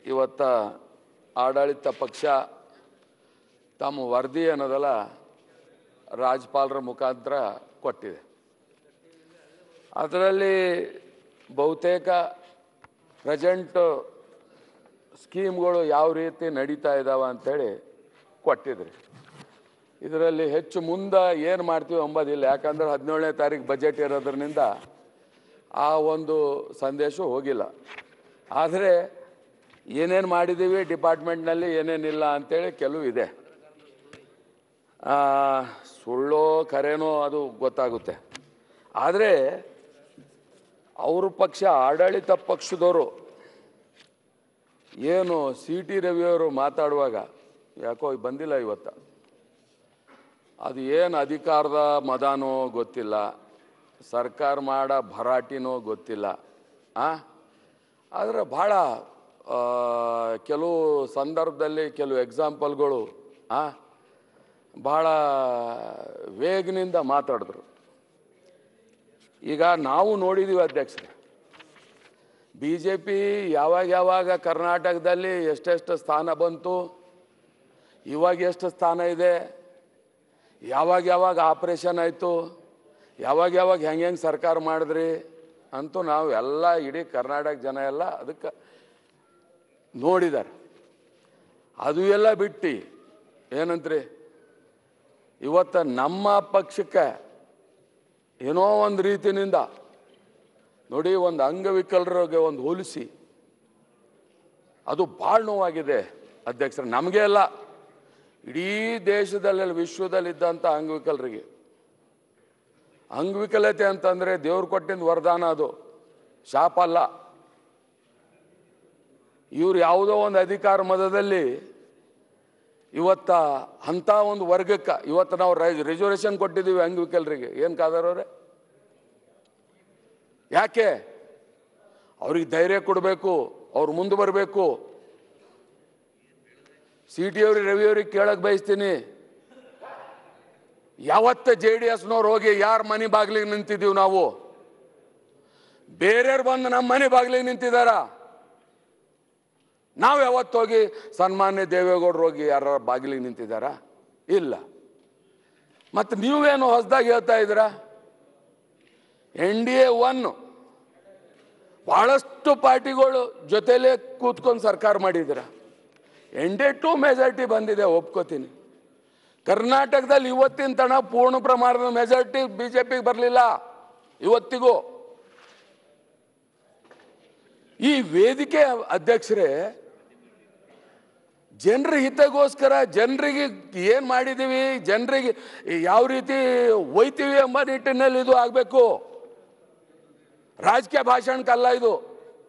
ಇವತ್ತ ಆಡಳಿತ ಪಕ್ಷ ತಮ್ಮ ವರದಿ ಅನ್ನೋದಲ್ಲ ರಾಜ್ಯಪಾಲರ ಮುಖಾಂತರ ಕೊಟ್ಟಿದೆ ಅದರಲ್ಲಿ ಬಹುತೇಕ ಪ್ರೆಸೆಂಟ್ ಸ್ಕೀಮ್ಗಳು ಯಾವ ರೀತಿ ನಡೀತಾ ಇದ್ದಾವೆ ಅಂಥೇಳಿ ಕೊಟ್ಟಿದ್ರಿ ಇದರಲ್ಲಿ ಹೆಚ್ಚು ಮುಂದೆ ಏನು ಮಾಡ್ತೀವಿ ಅಂಬೋದಿಲ್ಲ ಯಾಕಂದ್ರೆ ಹದಿನೇಳನೇ ತಾರೀಕು ಬಜೆಟ್ ಇರೋದ್ರಿಂದ ಆ ಒಂದು ಸಂದೇಶ ಹೋಗಿಲ್ಲ ಆದರೆ ಏನೇನು ಮಾಡಿದ್ದೀವಿ ಡಿಪಾರ್ಟ್ಮೆಂಟ್ನಲ್ಲಿ ಏನೇನಿಲ್ಲ ಅಂತೇಳಿ ಕೆಲವು ಇದೆ ಆ, ಸುಳ್ಳೋ ಕರೆನೋ ಅದು ಗೊತ್ತಾಗುತ್ತೆ ಆದರೆ ಅವ್ರ ಪಕ್ಷ ಆಡಳಿತ ಪಕ್ಷದವರು ಏನು ಸಿ ಟಿ ರವಿಯವರು ಮಾತಾಡುವಾಗ ಯಾಕೋ ಬಂದಿಲ್ಲ ಇವತ್ತು ಅದು ಏನು ಅಧಿಕಾರದ ಮದಾನೋ ಗೊತ್ತಿಲ್ಲ ಸರ್ಕಾರ ಮಾಡ ಭರಾಟಿನೋ ಗೊತ್ತಿಲ್ಲ ಆ ಆದರೆ ಭಾಳ ಆ, ಕೆಲವು ಸಂದರ್ಭದಲ್ಲಿ ಕೆಲವು ಎಕ್ಸಾಂಪಲ್ಗಳು ಆ ಭಾಳ ವೇಗನಿಂದ ಮಾತಾಡಿದ್ರು ಈಗ ನಾವು ನೋಡಿದ್ದೀವಿ ಅಧ್ಯಕ್ಷರೇ ಬಿ ಜೆ ಪಿ ಯಾವಾಗ ಯಾವಾಗ ಕರ್ನಾಟಕದಲ್ಲಿ ಎಷ್ಟೆಷ್ಟು ಸ್ಥಾನ ಬಂತು ಇವಾಗ ಎಷ್ಟು ಸ್ಥಾನ ಇದೆ ಯಾವಾಗ ಯಾವಾಗ ಆಪ್ರೇಷನ್ ಆಯಿತು ಯಾವಾಗ ಯಾವಾಗ ಹೆಂಗೆ ಹೆಂಗೆ ಸರ್ಕಾರ ಮಾಡಿದ್ರಿ ಅಂತೂ ನಾವು ಎಲ್ಲ ಇಡೀ ಕರ್ನಾಟಕ ಜನ ಎಲ್ಲ ಅದಕ್ಕೆ ನೋಡಿದ್ದಾರೆ ಅದು ಎಲ್ಲ ಬಿಟ್ಟು ಏನಂತ್ರಿ ಇವತ್ತು ನಮ್ಮ ಪಕ್ಷಕ್ಕೆ ಏನೋ ಒಂದು ರೀತಿನಿಂದ ನೋಡಿ ಒಂದು ಅಂಗವಿಕಲರಿಗೆ ಒಂದು ಹೋಲಿಸಿ ಅದು ಭಾಳ ನೋವಾಗಿದೆ ಅಧ್ಯಕ್ಷರ ನಮಗೆ ಅಲ್ಲ ಇಡೀ ದೇಶದಲ್ಲಿ ವಿಶ್ವದಲ್ಲಿದ್ದಂಥ ಅಂಗವಿಕಲರಿಗೆ ಅಂಗವಿಕಲತೆ ಅಂತಂದರೆ ದೇವ್ರು ಕೊಟ್ಟಿದ್ದ ವರದಾನ ಅದು ಶಾಪ ಅಲ್ಲ ಇವ್ರು ಯಾವುದೋ ಒಂದು ಅಧಿಕಾರ ಮದದಲ್ಲಿ ಇವತ್ತ ಅಂಥ ಒಂದು ವರ್ಗಕ್ಕೆ ಇವತ್ತು ನಾವು ರಿಸರ್ವೇಷನ್ ಕೊಟ್ಟಿದ್ದೀವಿ ಅಂಗವಿಕಲರಿಗೆ ಏನು ಕಾದಾರವ್ರೆ ಯಾಕೆ ಅವ್ರಿಗೆ ಧೈರ್ಯ ಕೊಡಬೇಕು ಅವ್ರು ಮುಂದೆ ಬರಬೇಕು ಸಿ ಟಿ ಅವ್ರಿಗೆ ರವಿ ಅವ್ರಿಗೆ ಕೇಳಕ್ ಬಯಸ್ತೀನಿ ಯಾವತ್ತ ಜೆ ಡಿ ಎಸ್ನವ್ರು ಹೋಗಿ ಯಾರ ಮನೆ ಬಾಗಿಲಿಗೆ ನಿಂತಿದ್ದೀವಿ ನಾವು ಬೇರೆಯವ್ರು ಬಂದು ನಮ್ಮ ಮನೆ ಬಾಗಿಲಿಗೆ ನಿಂತಿದಾರ ನಾವು ಯಾವತ್ತು ಹೋಗಿ ಸನ್ಮಾನ್ಯ ದೇವೇಗೌಡರು ಹೋಗಿ ಯಾರ ಬಾಗಿಲಿಗೆ ನಿಂತಿದ್ದಾರಾ ಇಲ್ಲ ಮತ್ತು ನೀವೇನು ಹೊಸದಾಗಿ ಹೇಳ್ತಾ ಇದ್ದೀರಾ ಎನ್ ಡಿ ಎ ಒನ್ ಬಹಳಷ್ಟು ಪಾರ್ಟಿಗಳು ಜೊತೆಲೇ ಕೂತ್ಕೊಂಡು ಸರ್ಕಾರ ಮಾಡಿದ್ದೀರ N D A to majority ಬಂದಿದೆ ಒಪ್ಕೋತೀನಿ ಕರ್ನಾಟಕದಲ್ಲಿ ಇವತ್ತಿನ ತನ ಪೂರ್ಣ ಪ್ರಮಾಣದ ಮೆಜಾರಿಟಿ ಬಿ ಜೆ ಪಿಗೆ ಬರಲಿಲ್ಲ ಇವತ್ತಿಗೂ ಈ ವೇದಿಕೆ ಅಧ್ಯಕ್ಷರೇ ಜನರ ಹಿತಗೋಸ್ಕರ ಜನರಿಗೆ ಏನು ಮಾಡಿದ್ದೀವಿ ಜನರಿಗೆ ಯಾವ ರೀತಿ ಒಯ್ತೀವಿ ಎಂಬ ನಿಟ್ಟಿನಲ್ಲಿ ಇದು ಆಗಬೇಕು ರಾಜಕೀಯ ಭಾಷಣಕ್ಕಲ್ಲ ಇದು